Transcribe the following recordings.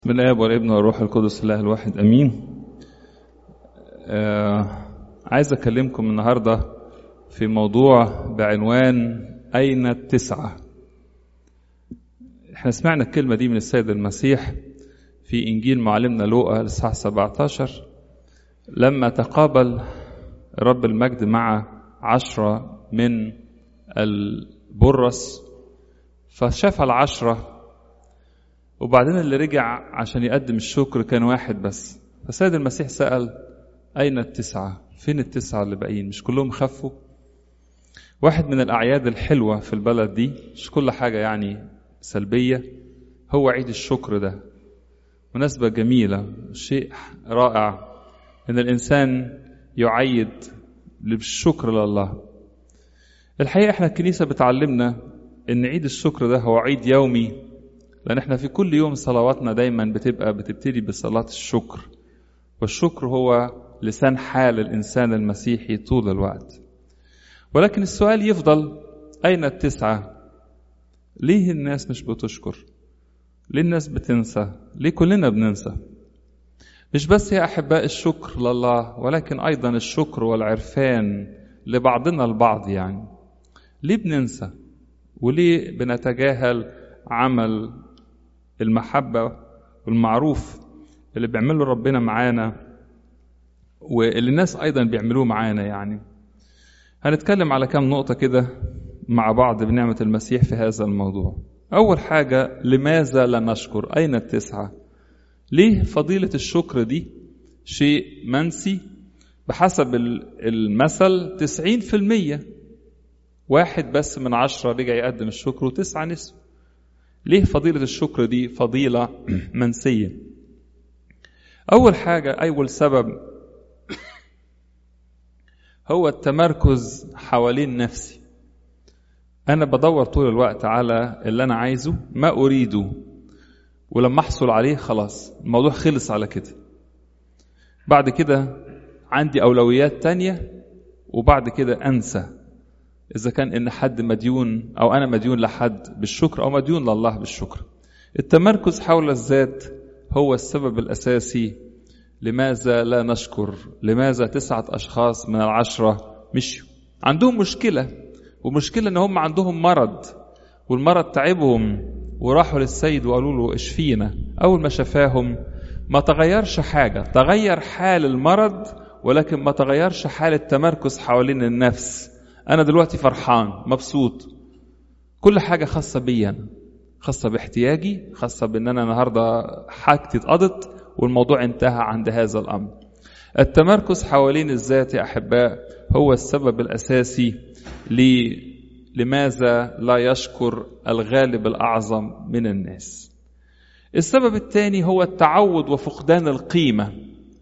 من الآب والابن والروح القدس الله الواحد أمين آه عايز أكلمكم النهاردة في موضوع بعنوان أين التسعة احنا سمعنا الكلمة دي من السيد المسيح في إنجيل معلمنا لوقا الإصحاح 17 لما تقابل رب المجد مع عشرة من البرص فشاف العشرة وبعدين اللي رجع عشان يقدم الشكر كان واحد بس فسيد المسيح سأل أين التسعة فين التسعة اللي باقيين مش كلهم خفوا واحد من الأعياد الحلوة في البلد دي مش كل حاجة يعني سلبية هو عيد الشكر ده مناسبة جميلة شيء رائع إن الإنسان يعيد بالشكر لله الحقيقة احنا الكنيسة بتعلمنا إن عيد الشكر ده هو عيد يومي لأن احنا في كل يوم صلواتنا دايما بتبقى بتبتدي بصلاة الشكر والشكر هو لسان حال الإنسان المسيحي طول الوقت ولكن السؤال يفضل أين التسعة ليه الناس مش بتشكر ليه الناس بتنسى ليه كلنا بننسى مش بس يا أحباء الشكر لله ولكن أيضا الشكر والعرفان لبعضنا البعض يعني ليه بننسى وليه بنتجاهل عمل المحبة والمعروف اللي بيعمله ربنا معانا واللي الناس أيضا بيعملوه معانا يعني هنتكلم على كام نقطة كده مع بعض بنعمة المسيح في هذا الموضوع أول حاجة لماذا لا نشكر أين التسعة ليه فضيلة الشكر دي شيء منسي بحسب المثل تسعين في المية واحد بس من عشرة رجع يقدم الشكر وتسعة نسوا ليه فضيلة الشكر دي فضيلة منسية أول حاجة أول سبب هو التمركز حوالين نفسي أنا بدور طول الوقت على اللي أنا عايزه ما أريده ولما أحصل عليه خلاص الموضوع خلص على كده بعد كده عندي أولويات تانية وبعد كده أنسى إذا كان إن حد مديون أو أنا مديون لحد بالشكر أو مديون لله بالشكر التمركز حول الذات هو السبب الأساسي لماذا لا نشكر لماذا تسعة أشخاص من العشرة مشوا عندهم مشكلة ومشكلة إن هم عندهم مرض والمرض تعبهم وراحوا للسيد وقالوا له اشفينا أول ما شفاهم ما تغيرش حاجة تغير حال المرض ولكن ما تغيرش حال التمركز حوالين النفس أنا دلوقتي فرحان مبسوط كل حاجة خاصة بيا خاصة باحتياجي خاصة بأن أنا النهاردة حاجتي اتقضت والموضوع انتهى عند هذا الأمر التمركز حوالين الذات يا أحباء هو السبب الأساسي ل... لماذا لا يشكر الغالب الأعظم من الناس السبب الثاني هو التعود وفقدان القيمة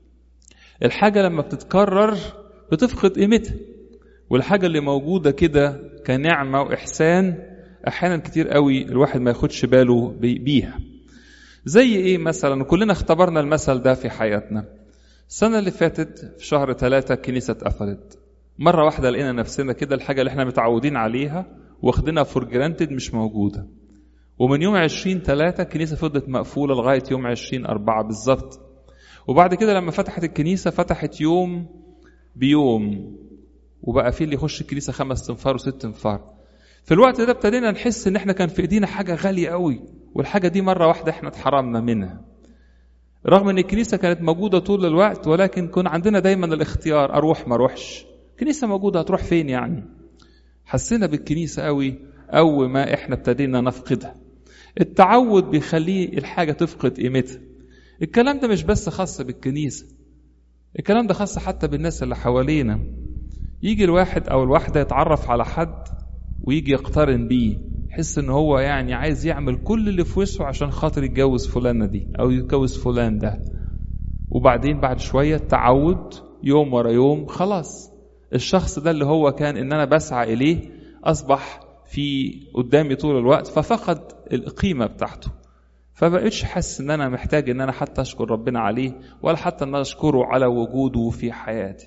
الحاجة لما بتتكرر بتفقد قيمتها والحاجة اللي موجودة كده كنعمة وإحسان أحيانا كتير قوي الواحد ما ياخدش باله بيها زي إيه مثلا كلنا اختبرنا المثل ده في حياتنا السنة اللي فاتت في شهر ثلاثة الكنيسة اتقفلت مرة واحدة لقينا نفسنا كده الحاجة اللي احنا متعودين عليها واخدينها فور جرانتد مش موجودة ومن يوم عشرين ثلاثة الكنيسة فضلت مقفولة لغاية يوم عشرين أربعة بالظبط وبعد كده لما فتحت الكنيسة فتحت يوم بيوم وبقى في اللي يخش الكنيسه خمس تنفار وست تنفار في الوقت ده ابتدينا نحس ان احنا كان في ايدينا حاجه غاليه قوي والحاجه دي مره واحده احنا اتحرمنا منها رغم ان الكنيسه كانت موجوده طول الوقت ولكن كان عندنا دايما الاختيار اروح ما اروحش الكنيسه موجوده هتروح فين يعني حسينا بالكنيسه قوي اول ما احنا ابتدينا نفقدها التعود بيخليه الحاجه تفقد قيمتها الكلام ده مش بس خاص بالكنيسه الكلام ده خاص حتى بالناس اللي حوالينا يجي الواحد او الواحده يتعرف على حد ويجي يقترن بيه يحس ان هو يعني عايز يعمل كل اللي في وسعه عشان خاطر يتجوز فلانه دي او يتجوز فلان ده وبعدين بعد شويه تعود يوم ورا يوم خلاص الشخص ده اللي هو كان ان انا بسعى اليه اصبح في قدامي طول الوقت ففقد القيمه بتاعته فبقيتش حاسس ان انا محتاج ان انا حتى اشكر ربنا عليه ولا حتى ان انا اشكره على وجوده في حياتي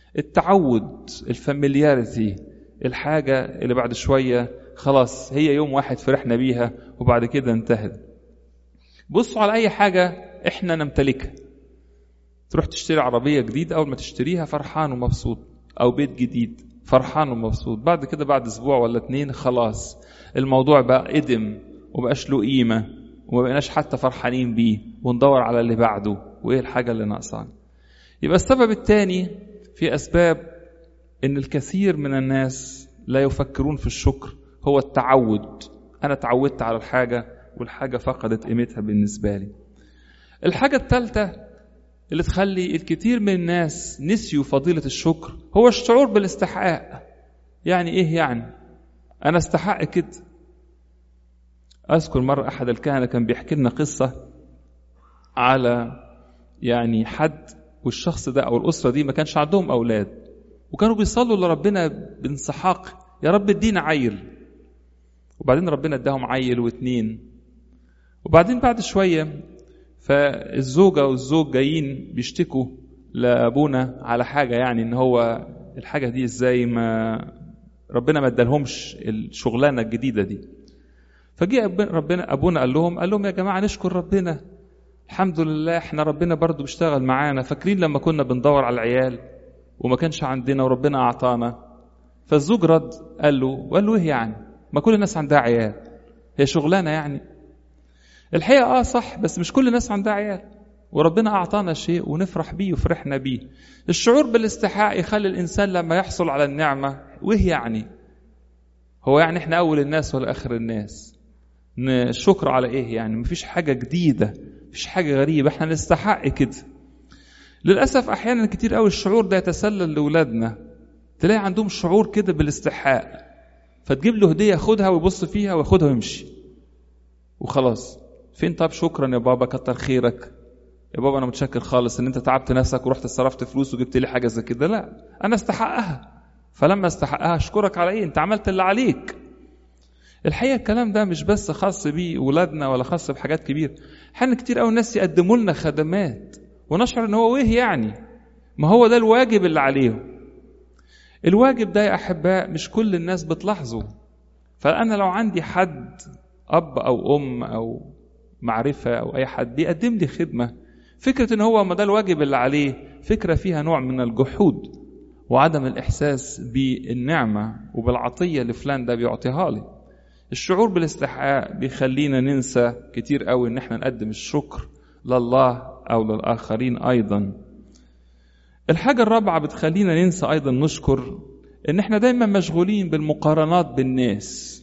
التعود الفاميلياريتي الحاجة اللي بعد شوية خلاص هي يوم واحد فرحنا بيها وبعد كده انتهت بصوا على اي حاجه احنا نمتلكها تروح تشتري عربيه جديده اول ما تشتريها فرحان ومبسوط او بيت جديد فرحان ومبسوط بعد كده بعد اسبوع ولا اتنين خلاص الموضوع بقى قدم ومبقاش له قيمه وما بقيناش حتى فرحانين بيه وندور على اللي بعده وايه الحاجه اللي ناقصانا يبقى السبب الثاني في اسباب ان الكثير من الناس لا يفكرون في الشكر هو التعود انا تعودت على الحاجه والحاجه فقدت قيمتها بالنسبه لي الحاجه الثالثه اللي تخلي الكثير من الناس نسيوا فضيله الشكر هو الشعور بالاستحقاق يعني ايه يعني انا استحق كده اذكر مره احد الكهنه كان بيحكي لنا قصه على يعني حد والشخص ده او الاسره دي ما كانش عندهم اولاد وكانوا بيصلوا لربنا بانسحاق يا رب ادينا عيل وبعدين ربنا اداهم عيل واتنين وبعدين بعد شويه فالزوجه والزوج جايين بيشتكوا لابونا على حاجه يعني ان هو الحاجه دي ازاي ما ربنا ما ادالهمش الشغلانه الجديده دي فجه ربنا ابونا قال لهم قال لهم يا جماعه نشكر ربنا الحمد لله احنا ربنا برضو بيشتغل معانا فاكرين لما كنا بندور على العيال وما كانش عندنا وربنا اعطانا فالزوج رد قال له وقال له ايه يعني ما كل الناس عندها عيال هي شغلانه يعني الحقيقه اه صح بس مش كل الناس عندها عيال وربنا اعطانا شيء ونفرح بيه وفرحنا بيه الشعور بالاستحقاق يخلي الانسان لما يحصل على النعمه وايه يعني هو يعني احنا اول الناس ولا اخر الناس الشكر على ايه يعني مفيش حاجه جديده مفيش حاجه غريبه احنا نستحق كده للاسف احيانا كتير قوي الشعور ده يتسلل لاولادنا تلاقي عندهم شعور كده بالاستحقاق فتجيب له هديه ياخدها ويبص فيها وياخدها ويمشي وخلاص فين طب شكرا يا بابا كتر خيرك يا بابا انا متشكر خالص ان انت تعبت نفسك ورحت صرفت فلوس وجبت لي حاجه زي كده لا انا استحقها فلما استحقها اشكرك على ايه انت عملت اللي عليك الحقيقه الكلام ده مش بس خاص بيه ولادنا ولا خاص بحاجات كبيره احيانا كتير قوي الناس يقدموا لنا خدمات ونشعر ان هو ايه يعني ما هو ده الواجب اللي عليهم الواجب ده يا احباء مش كل الناس بتلاحظه فانا لو عندي حد اب او ام او معرفه او اي حد بيقدم لي خدمه فكره ان هو ما ده الواجب اللي عليه فكره فيها نوع من الجحود وعدم الاحساس بالنعمه وبالعطيه اللي فلان ده بيعطيها لي الشعور بالاستحقاق بيخلينا ننسى كتير قوي ان احنا نقدم الشكر لله او للاخرين ايضا الحاجه الرابعه بتخلينا ننسى ايضا نشكر ان احنا دايما مشغولين بالمقارنات بالناس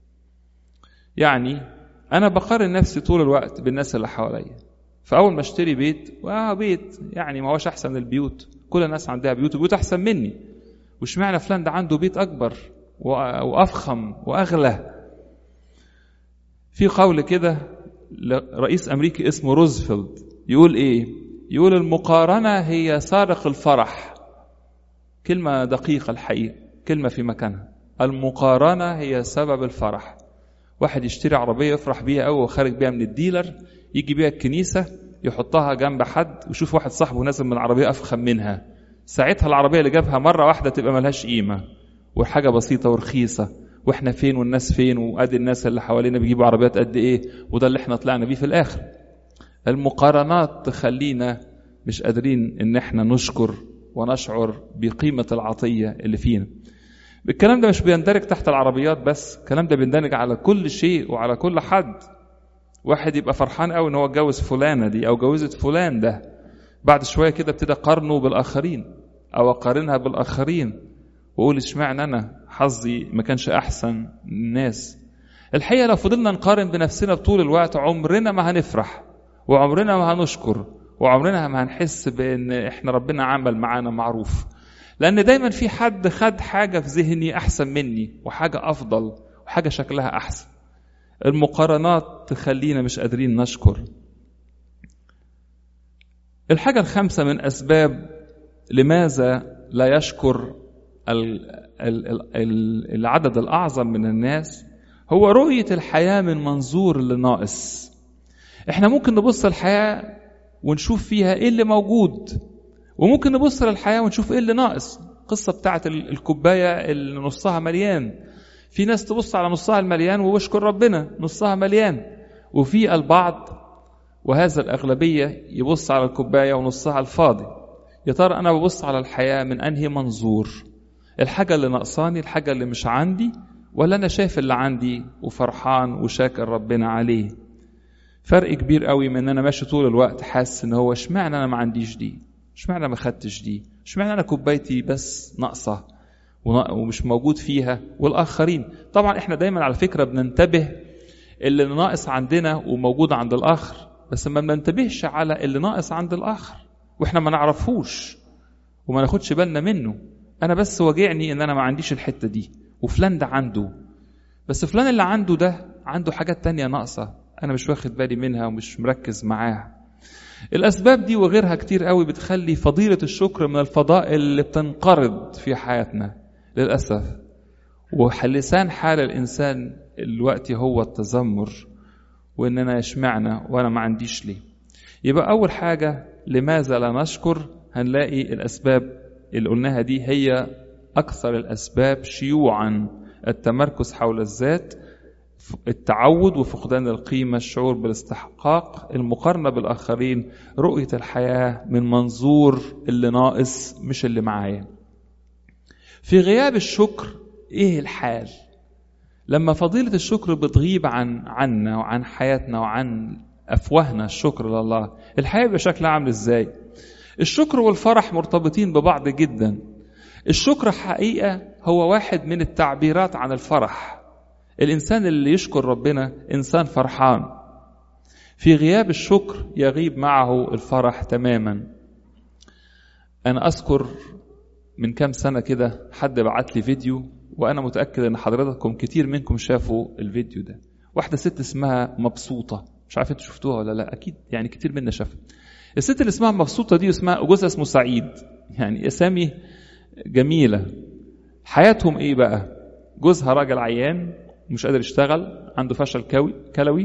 يعني انا بقارن نفسي طول الوقت بالناس اللي حواليا فاول ما اشتري بيت واه بيت يعني ما هوش احسن البيوت كل الناس عندها بيوت وبيوت احسن مني واشمعنى فلان ده عنده بيت اكبر وافخم واغلى في قول كده رئيس امريكي اسمه روزفلد يقول ايه يقول المقارنه هي سارق الفرح كلمه دقيقه الحقيقه كلمه في مكانها المقارنه هي سبب الفرح واحد يشتري عربيه يفرح بيها قوي وخارج بيها من الديلر يجي بيها الكنيسه يحطها جنب حد ويشوف واحد صاحبه نازل من العربيه افخم منها ساعتها العربيه اللي جابها مره واحده تبقى ملهاش قيمه وحاجه بسيطه ورخيصه واحنا فين والناس فين وادي الناس اللي حوالينا بيجيبوا عربيات قد ايه وده اللي احنا طلعنا بيه في الاخر المقارنات تخلينا مش قادرين ان احنا نشكر ونشعر بقيمه العطيه اللي فينا الكلام ده مش بيندرج تحت العربيات بس الكلام ده بيندرج على كل شيء وعلى كل حد واحد يبقى فرحان قوي ان هو اتجوز فلانه دي او جوزت فلان ده بعد شويه كده ابتدي اقارنه بالاخرين او اقارنها بالاخرين واقول اشمعنى انا حظي ما كانش احسن الناس الحقيقه لو فضلنا نقارن بنفسنا طول الوقت عمرنا ما هنفرح وعمرنا ما هنشكر وعمرنا ما هنحس بان احنا ربنا عمل معانا معروف لان دايما في حد خد حاجه في ذهني احسن مني وحاجه افضل وحاجه شكلها احسن المقارنات تخلينا مش قادرين نشكر الحاجة الخامسة من أسباب لماذا لا يشكر العدد الأعظم من الناس هو رؤية الحياة من منظور اللي ناقص احنا ممكن نبص الحياة ونشوف فيها ايه اللي موجود وممكن نبص للحياة ونشوف ايه اللي ناقص القصة بتاعت الكوباية اللي نصها مليان في ناس تبص على نصها المليان ويشكر ربنا نصها مليان وفي البعض وهذا الأغلبية يبص على الكوباية ونصها الفاضي يا ترى أنا ببص على الحياة من أنهي منظور الحاجة اللي ناقصاني الحاجة اللي مش عندي ولا أنا شايف اللي عندي وفرحان وشاكر ربنا عليه فرق كبير قوي من ان انا ماشي طول الوقت حاسس ان هو اشمعنى انا ما عنديش دي اشمعنى ما خدتش دي اشمعنى انا كوبايتي بس ناقصه ومش موجود فيها والاخرين طبعا احنا دايما على فكره بننتبه اللي ناقص عندنا وموجود عند الاخر بس ما بننتبهش على اللي ناقص عند الاخر واحنا ما نعرفوش وما ناخدش بالنا منه انا بس واجعني ان انا ما عنديش الحته دي وفلان ده عنده بس فلان اللي عنده ده عنده حاجات تانية ناقصة أنا مش واخد بالي منها ومش مركز معاها الأسباب دي وغيرها كتير قوي بتخلي فضيلة الشكر من الفضائل اللي بتنقرض في حياتنا للأسف ولسان حال الإنسان الوقت هو التذمر وإننا يشمعنا وأنا ما عنديش ليه يبقى أول حاجة لماذا لا نشكر هنلاقي الأسباب اللي قلناها دي هي أكثر الأسباب شيوعا التمركز حول الذات التعود وفقدان القيمة الشعور بالاستحقاق المقارنة بالآخرين رؤية الحياة من منظور اللي ناقص مش اللي معايا في غياب الشكر ايه الحال لما فضيلة الشكر بتغيب عن عنا وعن حياتنا وعن أفواهنا الشكر لله الحياة بشكل عامل ازاي الشكر والفرح مرتبطين ببعض جدا الشكر حقيقة هو واحد من التعبيرات عن الفرح الإنسان اللي يشكر ربنا إنسان فرحان في غياب الشكر يغيب معه الفرح تماما أنا أذكر من كام سنة كده حد بعت لي فيديو وأنا متأكد أن حضراتكم كتير منكم شافوا الفيديو ده واحدة ست اسمها مبسوطة مش عارف انتوا شفتوها ولا لا أكيد يعني كتير منا شافها الست اللي اسمها مبسوطة دي اسمها جوزها اسمه سعيد يعني اسامي جميلة حياتهم ايه بقى جوزها راجل عيان مش قادر يشتغل عنده فشل كوي كلوي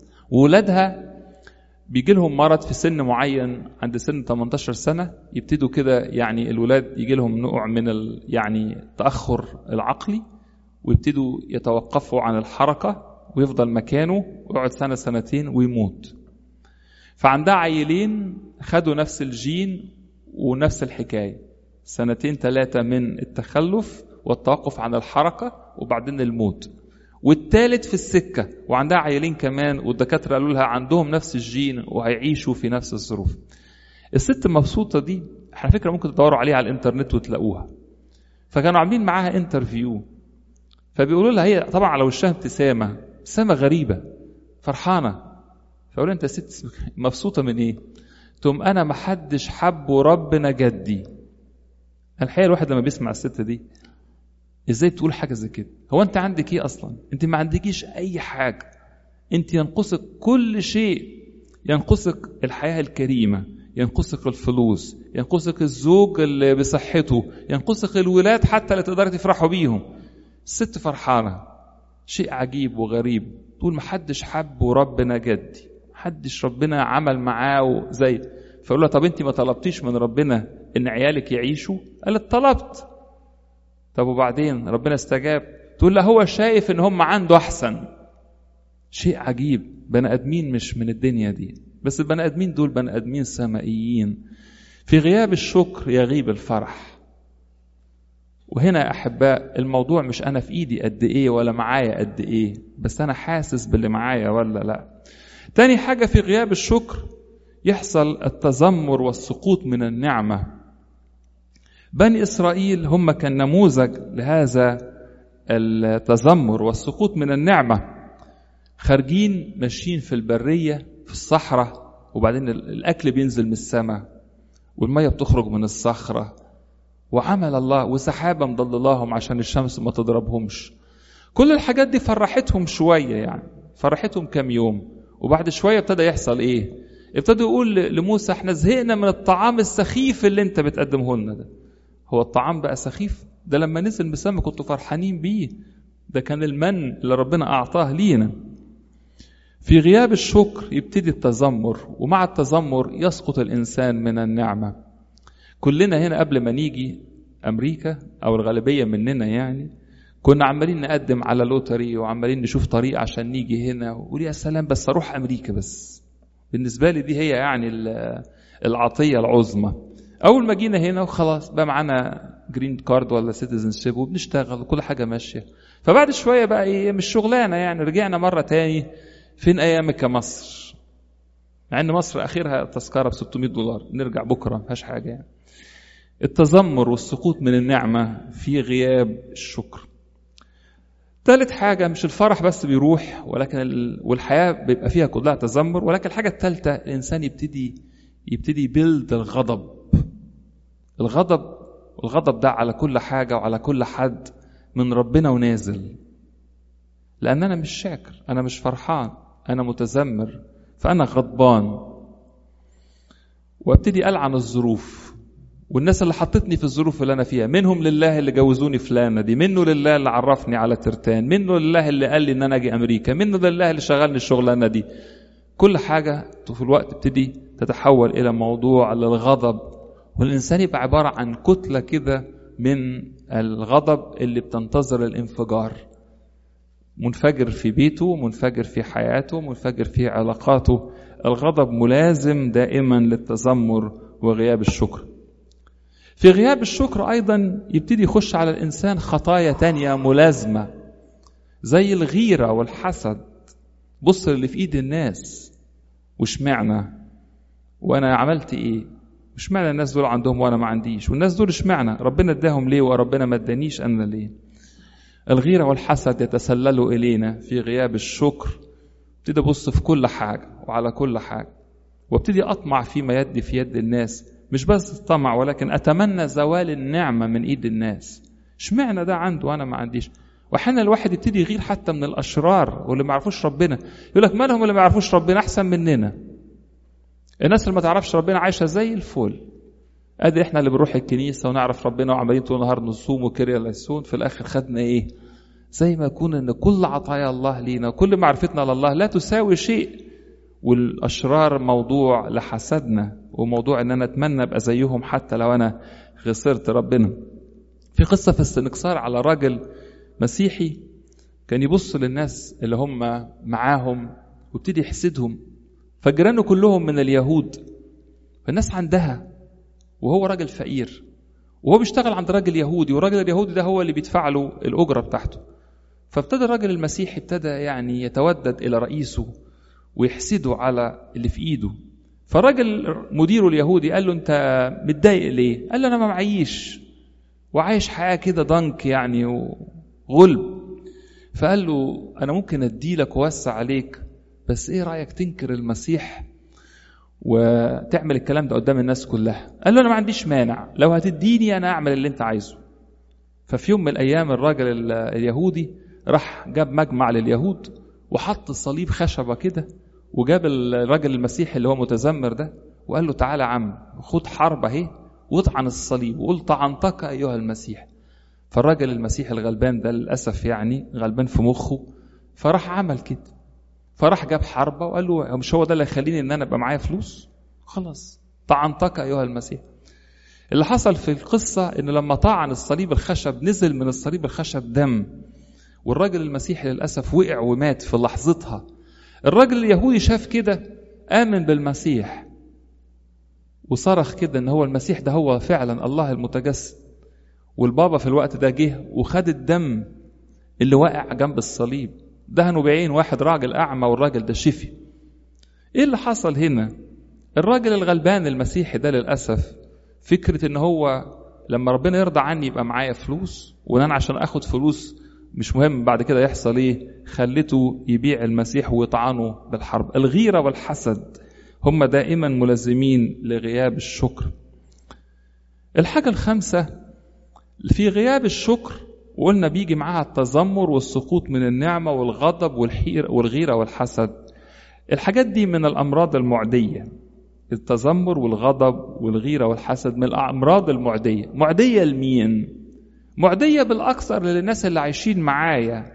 وولادها بيجي لهم مرض في سن معين عند سن 18 سنة يبتدوا كده يعني الولاد يجي لهم نوع من ال يعني التأخر العقلي ويبتدوا يتوقفوا عن الحركة ويفضل مكانه ويقعد سنة سنتين ويموت فعندها عيلين خدوا نفس الجين ونفس الحكاية سنتين ثلاثة من التخلف والتوقف عن الحركة وبعدين الموت والثالث في السكة وعندها عيلين كمان والدكاترة قالوا لها عندهم نفس الجين وهيعيشوا في نفس الظروف الست المبسوطة دي على فكرة ممكن تدوروا عليها على الانترنت وتلاقوها فكانوا عاملين معاها انترفيو فبيقولوا لها هي طبعا على وشها ابتسامة ابتسامة غريبة فرحانة فقالوا انت ست مبسوطة من ايه تقوم انا محدش حبه ربنا جدي الحقيقة الواحد لما بيسمع الست دي ازاي تقول حاجه زي كده هو انت عندك ايه اصلا انت ما عندكيش اي حاجه انت ينقصك كل شيء ينقصك الحياه الكريمه ينقصك الفلوس ينقصك الزوج اللي بصحته ينقصك الولاد حتى اللي تقدري تفرحوا بيهم الست فرحانه شيء عجيب وغريب تقول محدش حب وربنا جدي محدش ربنا عمل معاه زي فيقول لها طب انت ما طلبتيش من ربنا ان عيالك يعيشوا قالت طلبت طب وبعدين ربنا استجاب تقول له هو شايف ان هم عنده احسن شيء عجيب بني ادمين مش من الدنيا دي بس البني ادمين دول بني ادمين سمائيين في غياب الشكر يغيب الفرح وهنا يا احباء الموضوع مش انا في ايدي قد ايه ولا معايا قد ايه بس انا حاسس باللي معايا ولا لا تاني حاجه في غياب الشكر يحصل التذمر والسقوط من النعمه بني اسرائيل هم كان نموذج لهذا التذمر والسقوط من النعمه خارجين ماشيين في البريه في الصحراء وبعدين الاكل بينزل من السماء والميه بتخرج من الصخره وعمل الله وسحابه مضللاهم عشان الشمس ما تضربهمش كل الحاجات دي فرحتهم شويه يعني فرحتهم كام يوم وبعد شويه ابتدى يحصل ايه ابتدوا يقول لموسى احنا زهقنا من الطعام السخيف اللي انت بتقدمه لنا ده هو الطعام بقى سخيف ده لما نزل من السماء كنتوا فرحانين بيه ده كان المن اللي ربنا اعطاه لينا في غياب الشكر يبتدي التذمر ومع التذمر يسقط الانسان من النعمه كلنا هنا قبل ما نيجي امريكا او الغالبيه مننا يعني كنا عمالين نقدم على لوتري وعمالين نشوف طريق عشان نيجي هنا وقول يا سلام بس اروح امريكا بس بالنسبة لي دي هي يعني العطية العظمى أول ما جينا هنا وخلاص بقى معانا جرين كارد ولا سيتيزن شيب وبنشتغل وكل حاجة ماشية فبعد شوية بقى إيه مش شغلانة يعني رجعنا مرة تاني فين أيامك يا مصر مع إن مصر آخرها تذكرة ب 600 دولار نرجع بكرة ما فيهاش حاجة يعني التذمر والسقوط من النعمة في غياب الشكر ثالث حاجة مش الفرح بس بيروح ولكن ال... والحياة بيبقى فيها كلها تذمر ولكن الحاجة الثالثة الإنسان يبتدي يبتدي يبيلد الغضب الغضب الغضب ده على كل حاجة وعلى كل حد من ربنا ونازل لأن أنا مش شاكر أنا مش فرحان أنا متذمر فأنا غضبان وابتدي ألعن الظروف والناس اللي حطتني في الظروف اللي انا فيها منهم لله اللي جوزوني فلانه دي منه لله اللي عرفني على ترتان منه لله اللي قال لي ان انا اجي امريكا منه لله اللي شغلني الشغلانه دي كل حاجه في الوقت تبتدي تتحول الى موضوع للغضب والانسان يبقى عباره عن كتله كده من الغضب اللي بتنتظر الانفجار منفجر في بيته منفجر في حياته منفجر في علاقاته الغضب ملازم دائما للتذمر وغياب الشكر في غياب الشكر أيضا يبتدي يخش على الإنسان خطايا تانية ملازمة زي الغيرة والحسد بص اللي في إيد الناس وشمعنا وأنا عملت إيه وشمعنا الناس دول عندهم وأنا ما عنديش والناس دول اشمعنا ربنا اداهم ليه وربنا ما ادانيش أنا ليه الغيرة والحسد يتسللوا إلينا في غياب الشكر ابتدي أبص في كل حاجة وعلى كل حاجة وابتدي أطمع فيما يدي في يد الناس مش بس طمع ولكن اتمنى زوال النعمه من ايد الناس اشمعنى ده عنده وانا ما عنديش واحيانا الواحد يبتدي يغير حتى من الاشرار واللي ما يعرفوش ربنا يقول لك مالهم اللي ما يعرفوش ربنا احسن مننا الناس اللي ما تعرفش ربنا عايشه زي الفل ادي احنا اللي بنروح الكنيسه ونعرف ربنا وعمالين طول النهار نصوم وكريا ليسون في الاخر خدنا ايه زي ما يكون ان كل عطايا الله لينا وكل معرفتنا لله لا تساوي شيء والاشرار موضوع لحسدنا وموضوع ان انا اتمنى ابقى زيهم حتى لو انا خسرت ربنا في قصه في السنكسار على راجل مسيحي كان يبص للناس اللي هم معاهم وابتدي يحسدهم فجيرانه كلهم من اليهود فالناس عندها وهو راجل فقير وهو بيشتغل عند راجل يهودي والراجل اليهودي ده هو اللي بيدفع له الاجره بتاعته فابتدى الراجل المسيحي ابتدى يعني يتودد الى رئيسه ويحسده على اللي في ايده فالراجل مديره اليهودي قال له انت متضايق ليه قال له انا ما معيش وعايش حياه كده ضنك يعني وغلب فقال له انا ممكن اديلك واوسع عليك بس ايه رايك تنكر المسيح وتعمل الكلام ده قدام الناس كلها قال له انا ما عنديش مانع لو هتديني انا اعمل اللي انت عايزه ففي يوم من الايام الراجل اليهودي راح جاب مجمع لليهود وحط صليب خشبه كده وجاب الراجل المسيحي اللي هو متذمر ده وقال له تعالى يا عم خد حرب اهي واطعن الصليب وقول طعنتك ايها المسيح فالراجل المسيحي الغلبان ده للاسف يعني غلبان في مخه فراح عمل كده فراح جاب حربه وقال له مش هو ده اللي يخليني ان انا ابقى معايا فلوس خلاص طعنتك ايها المسيح اللي حصل في القصة إن لما طعن الصليب الخشب نزل من الصليب الخشب دم والراجل المسيحي للأسف وقع ومات في لحظتها الراجل اليهودي شاف كده آمن بالمسيح وصرخ كده إن هو المسيح ده هو فعلا الله المتجسد والبابا في الوقت ده جه وخد الدم اللي واقع جنب الصليب دهنوا بعين واحد راجل أعمى والراجل ده شفي إيه اللي حصل هنا الراجل الغلبان المسيحي ده للأسف فكرة إن هو لما ربنا يرضى عني يبقى معايا فلوس وإن أنا عشان آخد فلوس مش مهم بعد كده يحصل إيه خلته يبيع المسيح ويطعنه بالحرب الغيرة والحسد هم دائما ملازمين لغياب الشكر الحاجة الخامسة في غياب الشكر وقلنا بيجي معاها التذمر والسقوط من النعمة والغضب والغيرة والحسد الحاجات دي من الأمراض المعدية التذمر والغضب والغيرة والحسد من الأمراض المعدية معدية لمين؟ معدية بالأكثر للناس اللي عايشين معايا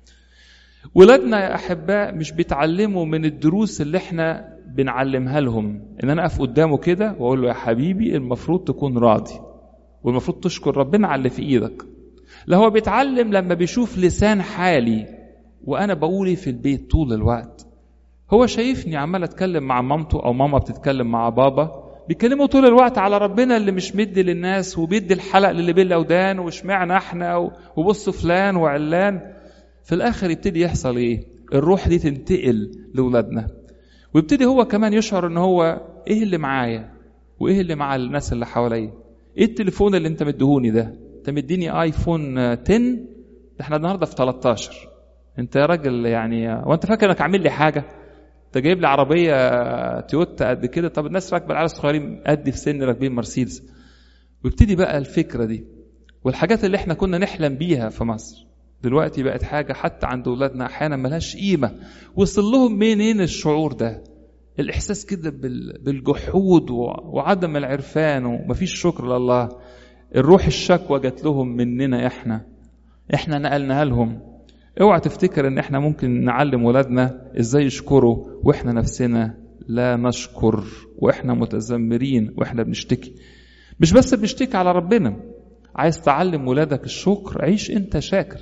ولادنا يا أحباء مش بيتعلموا من الدروس اللي احنا بنعلمها لهم إن أنا أقف قدامه كده وأقول له يا حبيبي المفروض تكون راضي والمفروض تشكر ربنا على اللي في إيدك لا هو بيتعلم لما بيشوف لسان حالي وأنا بقولي في البيت طول الوقت هو شايفني عمال اتكلم مع مامته او ماما بتتكلم مع بابا بيتكلموا طول الوقت على ربنا اللي مش مدي للناس وبيدي الحلق للي بين الاودان واشمعنى احنا وبص فلان وعلان في الاخر يبتدي يحصل ايه الروح دي تنتقل لاولادنا ويبتدي هو كمان يشعر ان هو ايه اللي معايا وايه اللي مع الناس اللي حواليا ايه التليفون اللي انت مديهوني ده انت مديني ايفون 10 ده احنا النهارده في 13 انت يا راجل يعني وانت فاكر انك عامل لي حاجه انت جايب لي عربيه تويوتا قد كده طب الناس راكبه العيال الصغيرين قد في سن راكبين مرسيدس ويبتدي بقى الفكره دي والحاجات اللي احنا كنا نحلم بيها في مصر دلوقتي بقت حاجه حتى عند اولادنا احيانا ملهاش قيمه وصل لهم منين الشعور ده الاحساس كده بالجحود وعدم العرفان ومفيش شكر لله الروح الشكوى جات لهم مننا احنا احنا نقلناها لهم اوعى تفتكر ان احنا ممكن نعلم ولادنا ازاي يشكروا واحنا نفسنا لا نشكر واحنا متذمرين واحنا بنشتكي مش بس بنشتكي على ربنا عايز تعلم ولادك الشكر عيش انت شاكر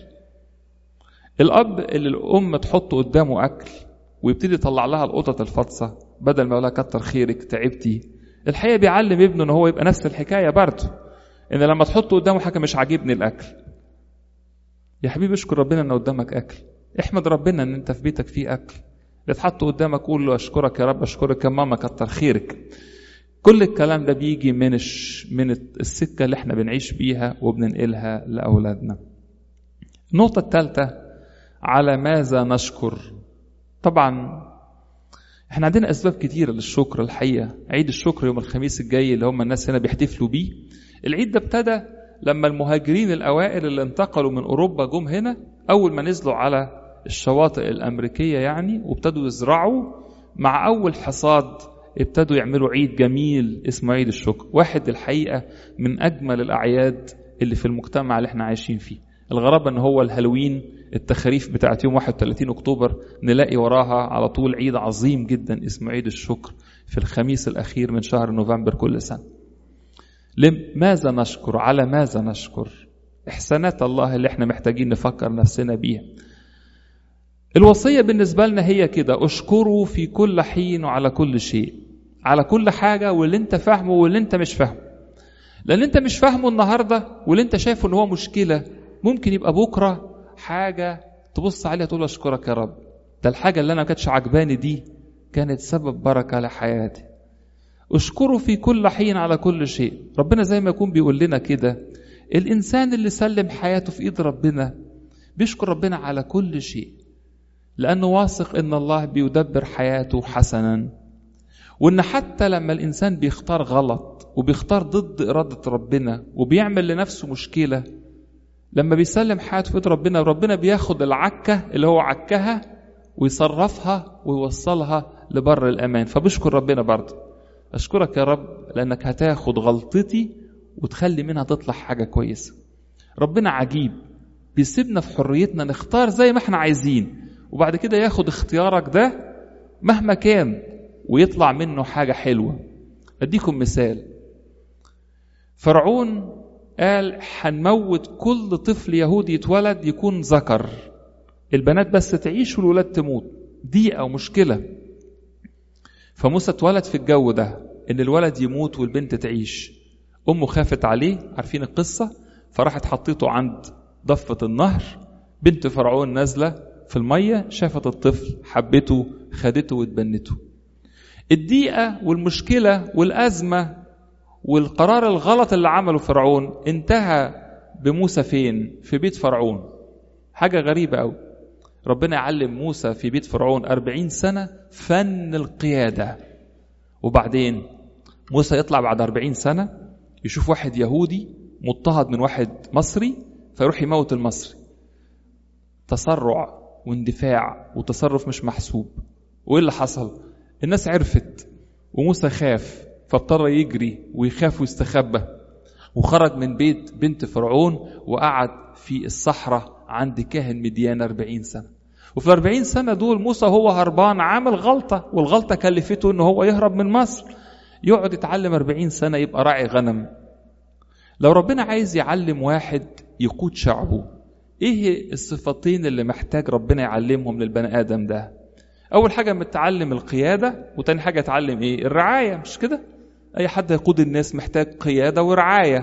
الاب اللي الام تحط قدامه اكل ويبتدي يطلع لها القطط الفطسه بدل ما يقول لها كتر خيرك تعبتي الحقيقه بيعلم ابنه ان هو يبقى نفس الحكايه برضه ان لما تحط قدامه حاجه مش عاجبني الاكل يا حبيبي اشكر ربنا ان قدامك اكل احمد ربنا ان انت في بيتك فيه اكل اللي اتحط قدامك قول له اشكرك يا رب اشكرك يا ماما كتر خيرك كل الكلام ده بيجي من الش... من السكه اللي احنا بنعيش بيها وبننقلها لاولادنا النقطه الثالثه على ماذا نشكر طبعا احنا عندنا اسباب كتيره للشكر الحقيقه عيد الشكر يوم الخميس الجاي اللي هم الناس هنا بيحتفلوا بيه العيد ده ابتدى لما المهاجرين الاوائل اللي انتقلوا من اوروبا جم هنا اول ما نزلوا على الشواطئ الامريكيه يعني وابتدوا يزرعوا مع اول حصاد ابتدوا يعملوا عيد جميل اسمه عيد الشكر واحد الحقيقه من اجمل الاعياد اللي في المجتمع اللي احنا عايشين فيه الغرابة ان هو الهالوين التخاريف بتاعت يوم 31 اكتوبر نلاقي وراها على طول عيد عظيم جدا اسمه عيد الشكر في الخميس الاخير من شهر نوفمبر كل سنة لماذا نشكر على ماذا نشكر احسانات الله اللي احنا محتاجين نفكر نفسنا بيها الوصية بالنسبة لنا هي كده اشكروا في كل حين وعلى كل شيء على كل حاجة واللي انت فاهمه واللي انت مش فاهمه لان انت مش فاهمه النهاردة واللي انت شايفه ان هو مشكلة ممكن يبقى بكرة حاجة تبص عليها تقول اشكرك يا رب ده الحاجة اللي انا ما كانتش عجباني دي كانت سبب بركة لحياتي اشكره في كل حين على كل شيء ربنا زي ما يكون بيقول لنا كده الانسان اللي سلم حياته في ايد ربنا بيشكر ربنا على كل شيء لانه واثق ان الله بيدبر حياته حسنا وان حتى لما الانسان بيختار غلط وبيختار ضد اراده ربنا وبيعمل لنفسه مشكله لما بيسلم حياته في ايد ربنا ربنا بياخد العكه اللي هو عكها ويصرفها ويوصلها لبر الامان فبشكر ربنا برضه اشكرك يا رب لانك هتاخد غلطتي وتخلي منها تطلع حاجه كويسه ربنا عجيب بيسيبنا في حريتنا نختار زي ما احنا عايزين وبعد كده ياخد اختيارك ده مهما كان ويطلع منه حاجه حلوه اديكم مثال فرعون قال هنموت كل طفل يهودي يتولد يكون ذكر البنات بس تعيش والولاد تموت دي او مشكله فموسى اتولد في الجو ده ان الولد يموت والبنت تعيش امه خافت عليه عارفين القصه فراحت حطيته عند ضفه النهر بنت فرعون نازله في الميه شافت الطفل حبته خدته واتبنته الضيقه والمشكله والازمه والقرار الغلط اللي عمله فرعون انتهى بموسى فين في بيت فرعون حاجه غريبه قوي ربنا يعلم موسى في بيت فرعون أربعين سنة فن القيادة وبعدين موسى يطلع بعد أربعين سنة يشوف واحد يهودي مضطهد من واحد مصري فيروح يموت المصري تسرع واندفاع وتصرف مش محسوب وايه اللي حصل الناس عرفت وموسى خاف فاضطر يجري ويخاف ويستخبى وخرج من بيت بنت فرعون وقعد في الصحراء عند كاهن مديان أربعين سنة وفي الأربعين سنة دول موسى هو هربان عمل غلطة والغلطة كلفته أنه هو يهرب من مصر يقعد يتعلم أربعين سنة يبقى راعي غنم لو ربنا عايز يعلم واحد يقود شعبه ايه الصفتين اللي محتاج ربنا يعلمهم للبني ادم ده اول حاجه متعلم القياده وتاني حاجه اتعلم ايه الرعايه مش كده اي حد يقود الناس محتاج قياده ورعايه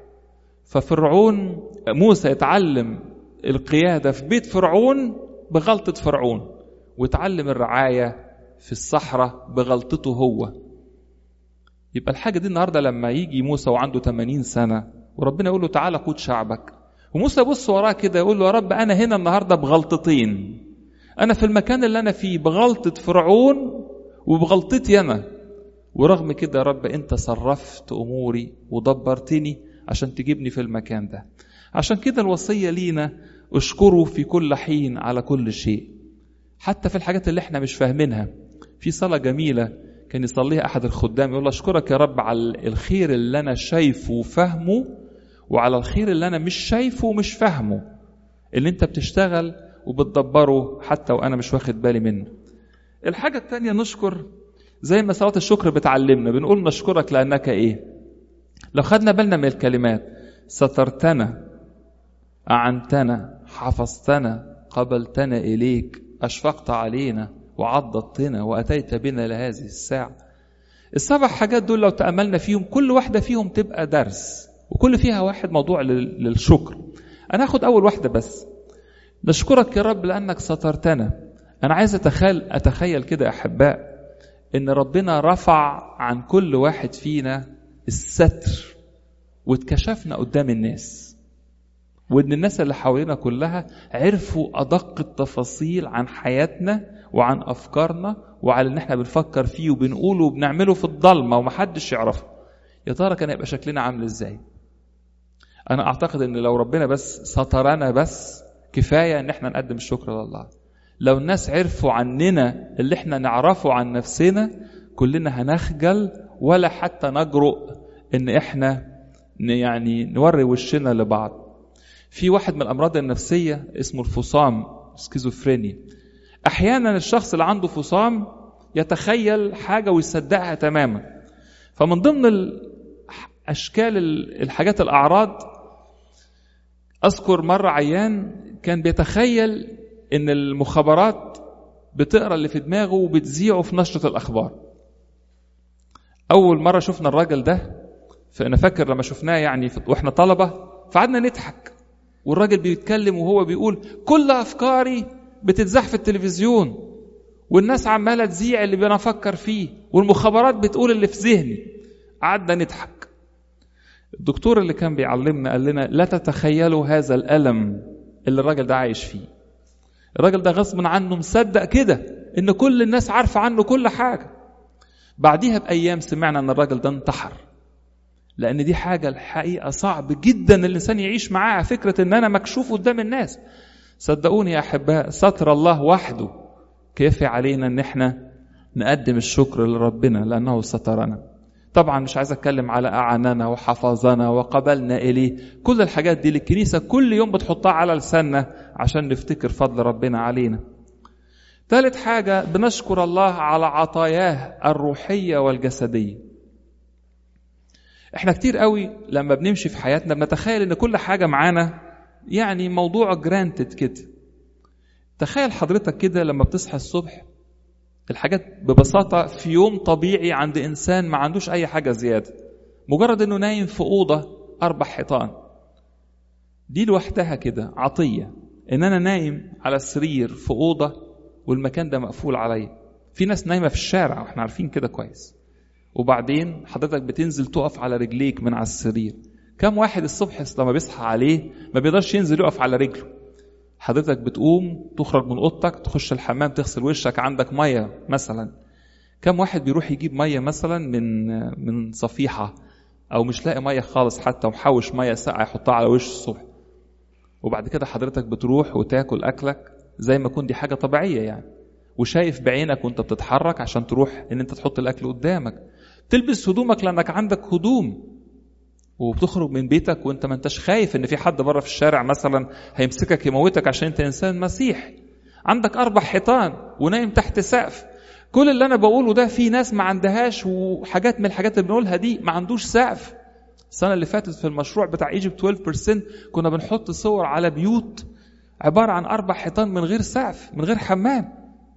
ففرعون موسى يتعلم القياده في بيت فرعون بغلطه فرعون ويتعلم الرعايه في الصحراء بغلطته هو يبقى الحاجه دي النهارده لما يجي موسى وعنده 80 سنه وربنا يقول له تعالى قود شعبك وموسى يبص وراه كده يقول له يا رب انا هنا النهارده بغلطتين انا في المكان اللي انا فيه بغلطه فرعون وبغلطتي انا ورغم كده يا رب انت صرفت اموري ودبرتني عشان تجيبني في المكان ده عشان كده الوصيه لينا اشكره في كل حين على كل شيء حتى في الحاجات اللي احنا مش فاهمينها في صلاه جميله كان يصليها احد الخدام يقول اشكرك يا رب على الخير اللي انا شايفه وفاهمه وعلى الخير اللي انا مش شايفه ومش فاهمه اللي انت بتشتغل وبتدبره حتى وانا مش واخد بالي منه الحاجة التانية نشكر زي ما صلاة الشكر بتعلمنا بنقول نشكرك لأنك إيه لو خدنا بالنا من الكلمات سترتنا أعنتنا حفظتنا قبلتنا إليك أشفقت علينا وعضدتنا وأتيت بنا لهذه الساعة السبع حاجات دول لو تأملنا فيهم كل واحدة فيهم تبقى درس وكل فيها واحد موضوع للشكر أنا أخد أول واحدة بس نشكرك يا رب لأنك سترتنا أنا عايز أتخيل أتخيل كده أحباء إن ربنا رفع عن كل واحد فينا الستر واتكشفنا قدام الناس وإن الناس اللي حوالينا كلها عرفوا أدق التفاصيل عن حياتنا وعن أفكارنا وعلى اللي احنا بنفكر فيه وبنقوله وبنعمله في الضلمة ومحدش يعرفه يا ترى كان هيبقى شكلنا عامل ازاي أنا أعتقد إن لو ربنا بس سترنا بس كفاية إن احنا نقدم الشكر لله لو الناس عرفوا عننا اللي احنا نعرفه عن نفسنا كلنا هنخجل ولا حتى نجرؤ ان احنا يعني نوري وشنا لبعض في واحد من الامراض النفسيه اسمه الفصام سكيزوفريني احيانا الشخص اللي عنده فصام يتخيل حاجه ويصدقها تماما فمن ضمن اشكال الحاجات الاعراض اذكر مره عيان كان بيتخيل ان المخابرات بتقرا اللي في دماغه وبتذيعه في نشره الاخبار اول مره شفنا الراجل ده فانا فاكر لما شفناه يعني واحنا طلبه فقعدنا نضحك والراجل بيتكلم وهو بيقول كل افكاري بتتذاع في التلفزيون والناس عماله تذيع اللي انا افكر فيه والمخابرات بتقول اللي في ذهني قعدنا نضحك الدكتور اللي كان بيعلمنا قال لنا لا تتخيلوا هذا الالم اللي الراجل ده عايش فيه الراجل ده غصب عنه مصدق كده ان كل الناس عارفه عنه كل حاجه بعديها بايام سمعنا ان الراجل ده انتحر لان دي حاجه الحقيقه صعب جدا الانسان يعيش معاها فكره ان انا مكشوف قدام الناس صدقوني يا احباء ستر الله وحده كيفي علينا ان احنا نقدم الشكر لربنا لانه سترنا طبعا مش عايز اتكلم على اعاننا وحفظنا وقبلنا اليه كل الحاجات دي الكنيسه كل يوم بتحطها على لساننا عشان نفتكر فضل ربنا علينا ثالث حاجه بنشكر الله على عطاياه الروحيه والجسديه احنا كتير قوي لما بنمشي في حياتنا بنتخيل ان كل حاجه معانا يعني موضوع جرانتد كده تخيل حضرتك كده لما بتصحى الصبح الحاجات ببساطة في يوم طبيعي عند إنسان ما عندوش أي حاجة زيادة مجرد إنه نايم في أوضة أربع حيطان دي لوحدها كده عطية إن أنا نايم على السرير في أوضة والمكان ده مقفول عليا في ناس نايمة في الشارع وإحنا عارفين كده كويس وبعدين حضرتك بتنزل تقف على رجليك من على السرير كم واحد الصبح لما بيصحى عليه ما بيقدرش ينزل يقف على رجله حضرتك بتقوم تخرج من اوضتك تخش الحمام تغسل وشك عندك ميه مثلا كم واحد بيروح يجيب ميه مثلا من من صفيحه او مش لاقي ميه خالص حتى ومحوش ميه ساقعه يحطها على وشه الصبح وبعد كده حضرتك بتروح وتاكل اكلك زي ما يكون دي حاجه طبيعيه يعني وشايف بعينك وانت بتتحرك عشان تروح ان انت تحط الاكل قدامك تلبس هدومك لانك عندك هدوم وبتخرج من بيتك وانت ما انتش خايف ان في حد بره في الشارع مثلا هيمسكك يموتك عشان انت انسان مسيح عندك اربع حيطان ونايم تحت سقف كل اللي انا بقوله ده في ناس ما عندهاش وحاجات من الحاجات اللي بنقولها دي ما عندوش سقف السنه اللي فاتت في المشروع بتاع ايجيبت 12% كنا بنحط صور على بيوت عباره عن اربع حيطان من غير سقف من غير حمام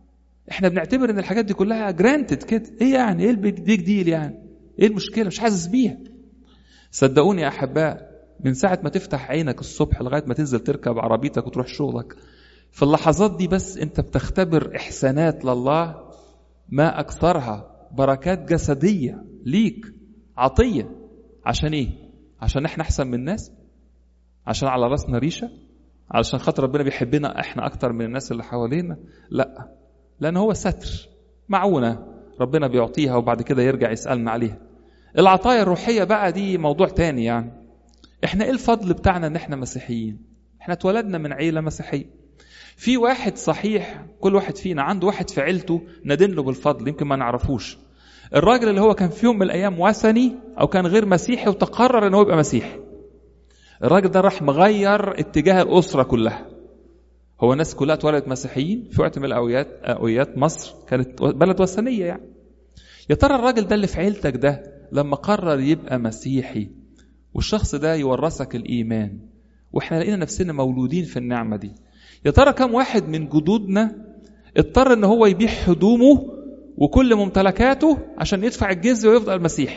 احنا بنعتبر ان الحاجات دي كلها جرانتد كده ايه يعني ايه البيج ديل يعني ايه المشكله مش حاسس بيها صدقوني يا احباء من ساعه ما تفتح عينك الصبح لغايه ما تنزل تركب عربيتك وتروح شغلك في اللحظات دي بس انت بتختبر احسانات لله ما اكثرها بركات جسديه ليك عطيه عشان ايه عشان احنا احسن من الناس عشان على راسنا ريشه علشان خاطر ربنا بيحبنا احنا اكتر من الناس اللي حوالينا لا لان هو ستر معونه ربنا بيعطيها وبعد كده يرجع يسالنا عليها العطايا الروحيه بقى دي موضوع تاني يعني احنا ايه الفضل بتاعنا ان احنا مسيحيين احنا اتولدنا من عيله مسيحيه في واحد صحيح كل واحد فينا عنده واحد في عيلته ندين له بالفضل يمكن ما نعرفوش الراجل اللي هو كان في يوم من الايام وثني او كان غير مسيحي وتقرر ان هو يبقى مسيحي الراجل ده راح مغير اتجاه الاسره كلها هو الناس كلها اتولدت مسيحيين في وقت من الاوقات اوقات مصر كانت بلد وثنيه يعني يا ترى الراجل ده اللي في عيلتك ده لما قرر يبقى مسيحي والشخص ده يورثك الايمان واحنا لقينا نفسنا مولودين في النعمه دي يا ترى كم واحد من جدودنا اضطر ان هو يبيع هدومه وكل ممتلكاته عشان يدفع الجزيه ويفضل مسيحي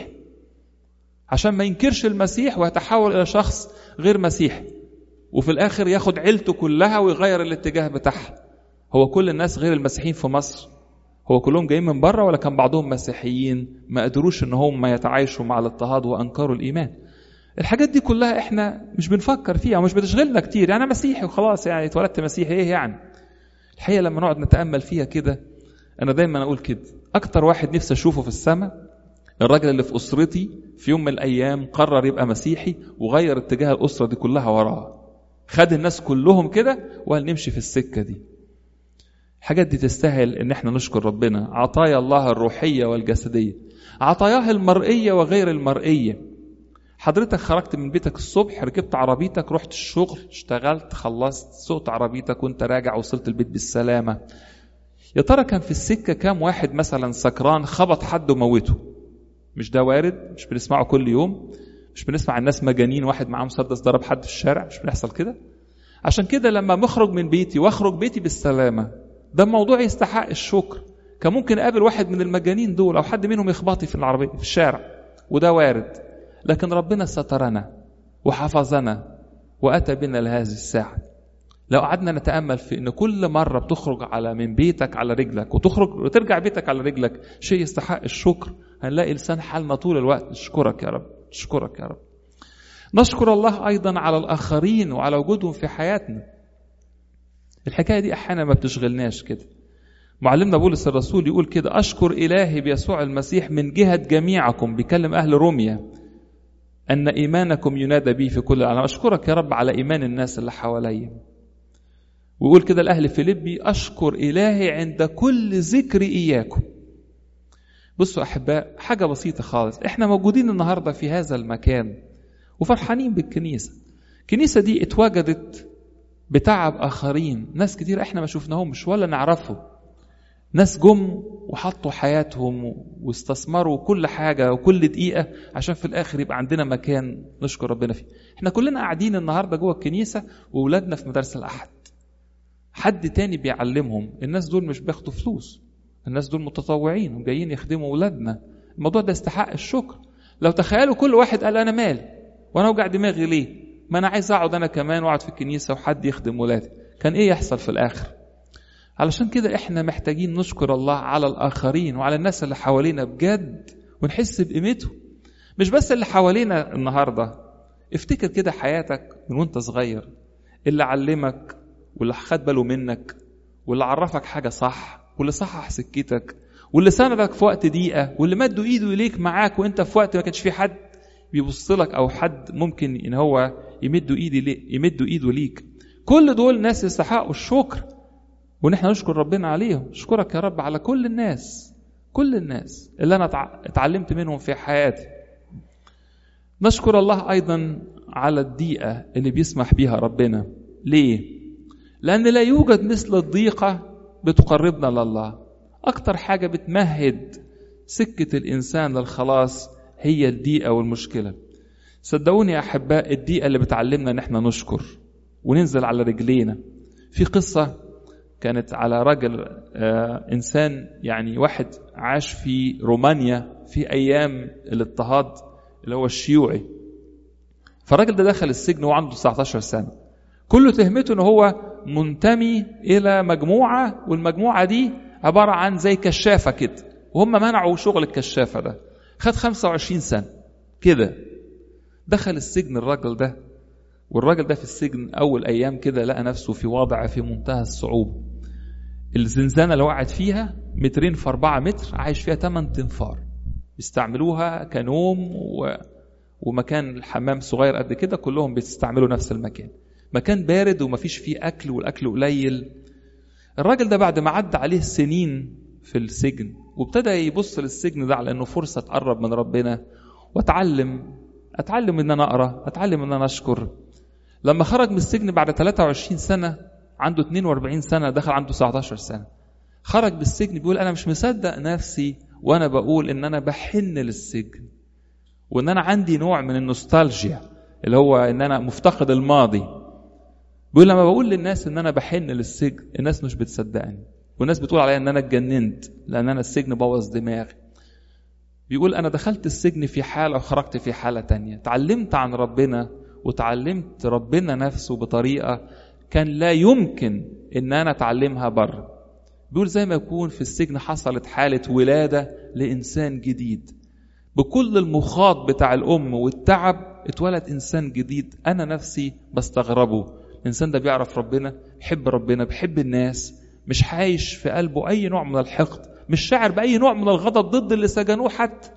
عشان ما ينكرش المسيح ويتحول الى شخص غير مسيحي وفي الاخر ياخد عيلته كلها ويغير الاتجاه بتاعها هو كل الناس غير المسيحيين في مصر هو كلهم جايين من بره ولا كان بعضهم مسيحيين ما قدروش ان هم يتعايشوا مع الاضطهاد وانكروا الايمان الحاجات دي كلها احنا مش بنفكر فيها ومش بتشغلنا كتير يعني انا مسيحي وخلاص يعني اتولدت مسيحي ايه يعني الحقيقه لما نقعد نتامل فيها كده انا دايما اقول كده اكتر واحد نفسي اشوفه في السماء الراجل اللي في اسرتي في يوم من الايام قرر يبقى مسيحي وغير اتجاه الاسره دي كلها وراه خد الناس كلهم كده وقال نمشي في السكه دي الحاجات دي تستاهل ان احنا نشكر ربنا عطايا الله الروحيه والجسديه عطاياه المرئيه وغير المرئيه حضرتك خرجت من بيتك الصبح ركبت عربيتك رحت الشغل اشتغلت خلصت سوقت عربيتك وانت راجع وصلت البيت بالسلامه يا ترى كان في السكه كام واحد مثلا سكران خبط حد وموته مش ده وارد مش بنسمعه كل يوم مش بنسمع الناس مجانين واحد معاه مسدس ضرب حد في الشارع مش بنحصل كده عشان كده لما بخرج من بيتي واخرج بيتي بالسلامه ده موضوع يستحق الشكر كان ممكن اقابل واحد من المجانين دول او حد منهم يخبطي في العربيه في الشارع وده وارد لكن ربنا سترنا وحفظنا واتى بنا لهذه الساعه لو قعدنا نتامل في ان كل مره بتخرج على من بيتك على رجلك وتخرج وترجع بيتك على رجلك شيء يستحق الشكر هنلاقي لسان حالنا طول الوقت نشكرك يا رب نشكرك يا رب نشكر الله ايضا على الاخرين وعلى وجودهم في حياتنا الحكايه دي احيانا ما بتشغلناش كده معلمنا بولس الرسول يقول كده اشكر الهي بيسوع المسيح من جهه جميعكم بيكلم اهل روميا ان ايمانكم ينادى به في كل العالم اشكرك يا رب على ايمان الناس اللي حواليا ويقول كده الاهل فيليبي اشكر الهي عند كل ذكر اياكم بصوا احباء حاجه بسيطه خالص احنا موجودين النهارده في هذا المكان وفرحانين بالكنيسه الكنيسه دي اتوجدت بتعب اخرين ناس كتير احنا ما شفناهمش ولا نعرفهم ناس جم وحطوا حياتهم واستثمروا كل حاجه وكل دقيقه عشان في الاخر يبقى عندنا مكان نشكر ربنا فيه احنا كلنا قاعدين النهارده جوه الكنيسه واولادنا في مدارس الاحد حد تاني بيعلمهم الناس دول مش بياخدوا فلوس الناس دول متطوعين وجايين يخدموا اولادنا الموضوع ده يستحق الشكر لو تخيلوا كل واحد قال انا مالي وانا اوجع دماغي ليه ما انا عايز اقعد انا كمان واقعد في الكنيسه وحد يخدم ولادي كان ايه يحصل في الاخر علشان كده احنا محتاجين نشكر الله على الاخرين وعلى الناس اللي حوالينا بجد ونحس بقيمته مش بس اللي حوالينا النهارده افتكر كده حياتك من وانت صغير اللي علمك واللي خد باله منك واللي عرفك حاجه صح واللي صحح سكتك واللي سندك في وقت ضيقه واللي مدوا ايده اليك معاك وانت في وقت ما كانش في حد بيبص لك او حد ممكن ان هو يمدوا ايدي لي يمدوا ايده ليك كل دول ناس يستحقوا الشكر وان احنا نشكر ربنا عليهم اشكرك يا رب على كل الناس كل الناس اللي انا اتعلمت منهم في حياتي نشكر الله ايضا على الضيقه اللي بيسمح بيها ربنا ليه لان لا يوجد مثل الضيقه بتقربنا لله اكتر حاجه بتمهد سكه الانسان للخلاص هي الضيقه والمشكله صدقوني يا احباء الضيقه اللي بتعلمنا ان احنا نشكر وننزل على رجلينا في قصه كانت على رجل آه إنسان يعني واحد عاش في رومانيا في أيام الاضطهاد اللي هو الشيوعي فالراجل ده دخل السجن وعنده 19 سنة كل تهمته ان هو منتمي الى مجموعة والمجموعة دي عبارة عن زي كشافة كده وهم منعوا شغل الكشافة ده خد 25 سنة كده دخل السجن الراجل ده والراجل ده في السجن أول أيام كده لقى نفسه في وضع في منتهى الصعوبة الزنزانة اللي وقعت فيها مترين في أربعة متر عايش فيها 8 تنفار بيستعملوها كنوم و... ومكان الحمام صغير قد كده كلهم بيستعملوا نفس المكان مكان بارد ومفيش فيه أكل والأكل قليل الراجل ده بعد ما عدى عليه سنين في السجن وابتدى يبص للسجن ده على انه فرصه تقرب من ربنا واتعلم اتعلم ان انا اقرا اتعلم ان انا اشكر لما خرج من السجن بعد 23 سنه عنده 42 سنه دخل عنده 19 سنه خرج من السجن بيقول انا مش مصدق نفسي وانا بقول ان انا بحن للسجن وان انا عندي نوع من النوستالجيا اللي هو ان انا مفتقد الماضي بيقول لما بقول للناس ان انا بحن للسجن الناس مش بتصدقني والناس بتقول عليا ان انا اتجننت لان انا السجن بوظ دماغي بيقول انا دخلت السجن في حالة وخرجت في حالة تانية تعلمت عن ربنا وتعلمت ربنا نفسه بطريقة كان لا يمكن ان انا اتعلمها بره بيقول زي ما يكون في السجن حصلت حالة ولادة لإنسان جديد بكل المخاض بتاع الأم والتعب اتولد إنسان جديد أنا نفسي بستغربه الإنسان ده بيعرف ربنا بيحب ربنا بيحب الناس مش عايش في قلبه أي نوع من الحقد مش شاعر بأي نوع من الغضب ضد اللي سجنوه حتى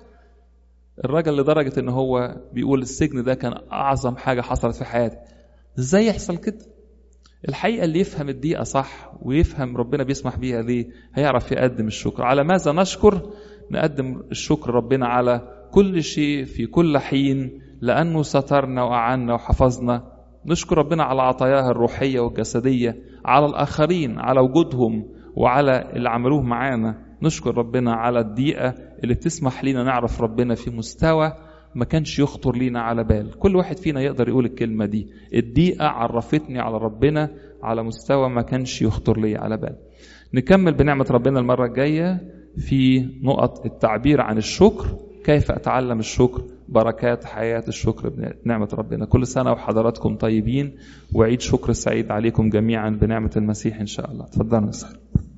الراجل لدرجة ان هو بيقول السجن ده كان أعظم حاجة حصلت في حياتي ازاي يحصل كده الحقيقة اللي يفهم الدقيقة صح ويفهم ربنا بيسمح بيها ليه هيعرف يقدم الشكر على ماذا نشكر نقدم الشكر ربنا على كل شيء في كل حين لأنه سترنا وأعنا وحفظنا نشكر ربنا على عطاياه الروحية والجسدية على الآخرين على وجودهم وعلى اللي عملوه معانا نشكر ربنا على الدقيقة اللي بتسمح لينا نعرف ربنا في مستوى ما كانش يخطر لينا على بال كل واحد فينا يقدر يقول الكلمة دي الدقيقة عرفتني على ربنا على مستوى ما كانش يخطر لي على بال نكمل بنعمة ربنا المرة الجاية في نقط التعبير عن الشكر كيف أتعلم الشكر بركات حياة الشكر بنعمة ربنا كل سنة وحضراتكم طيبين وعيد شكر سعيد عليكم جميعا بنعمة المسيح إن شاء الله تفضلوا